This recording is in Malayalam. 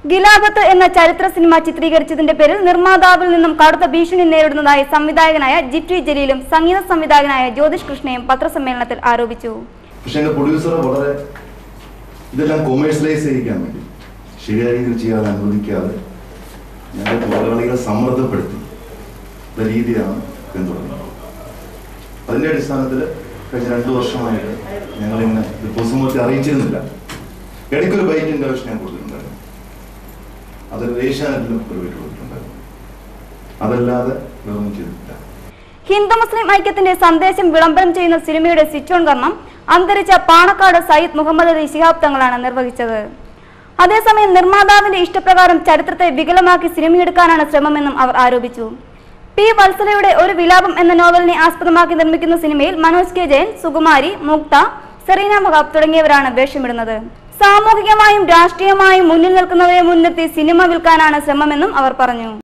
ഗിലാബത്ത് എന്ന ചരിത്ര സിനിമ ചിത്രീകരിച്ചതിന്റെ പേരിൽ നിർമ്മാതാവിൽ നിന്നും കടുത്ത ഭീഷണി നേരിടുന്നതായി സംവിധായകനായ ജിറ്റി ജലീലും സംഗീത സംവിധായകനായ ജ്യോതിഷ് കൃഷ്ണയും പത്രസമ്മേളനത്തിൽ ആരോപിച്ചു പക്ഷെ എന്റെ പ്രൊഡ്യൂസർ വളരെ ഇതെല്ലാം കൊമേഴ്സ്യലൈസ് ചെയ്യിക്കാൻ വേണ്ടി ശരിയായ രീതിയിൽ ചെയ്യാതെ അനുവദിക്കാതെ ഞങ്ങൾ മലയാളികളെ സമ്മർദ്ദപ്പെടുത്തി ഉള്ള രീതിയാണ് പിന്തുടർന്നത് അതിന്റെ അടിസ്ഥാനത്തിൽ കഴിഞ്ഞ രണ്ടു വർഷമായിട്ട് ഞങ്ങളിങ്ങനെ ഇത് പൊതുസമൂഹത്തെ അറിയിച്ചിരുന്നില്ല ഇടയ്ക്കൊരു ബൈറ്റിന്റെ ആവശ്യം ഞാൻ കൊടുത്തിട്ടുണ്ടായിരുന്നു അതൊരു ഏഷ്യാനെറ്റിലും ഒരു ബൈറ്റ് കൊടുത്തിട്ടുണ്ടായിരുന്നു അതല്ലാതെ വേറൊന്നും ചെയ്തിട്ടില്ല ഹിന്ദു മുസ്ലിം ഐക്യത്തിന്റെ സന്ദേശം വിളംബരം ചെയ്യുന്ന സിനിമയുടെ സ്വിച്ച് ഓൺ കർമ്മം അന്തരിച്ച പാണക്കാട് സയ്യിദ് മുഹമ്മദ് അലി ശിഹാബ് തങ്ങളാണ് നിർവഹിച്ചത് അതേസമയം നിർമ്മാതാവിന്റെ ഇഷ്ടപ്രകാരം ചരിത്രത്തെ വികലമാക്കി സിനിമയെടുക്കാനാണ് ശ്രമമെന്നും അവർ ആരോപിച്ചു പി വത്സലയുടെ ഒരു വിലാപം എന്ന നോവലിനെ ആസ്പദമാക്കി നിർമ്മിക്കുന്ന സിനിമയിൽ മനോജ് കെ ജയൻ സുകുമാരി മുക്ത സെറീന മഹാബ് തുടങ്ങിയവരാണ് വേഷമിടുന്നത് സാമൂഹികമായും രാഷ്ട്രീയമായും മുന്നിൽ നിൽക്കുന്നവരെ മുൻനിർത്തി സിനിമ വിൽക്കാനാണ് ശ്രമമെന്നും അവർ പറഞ്ഞു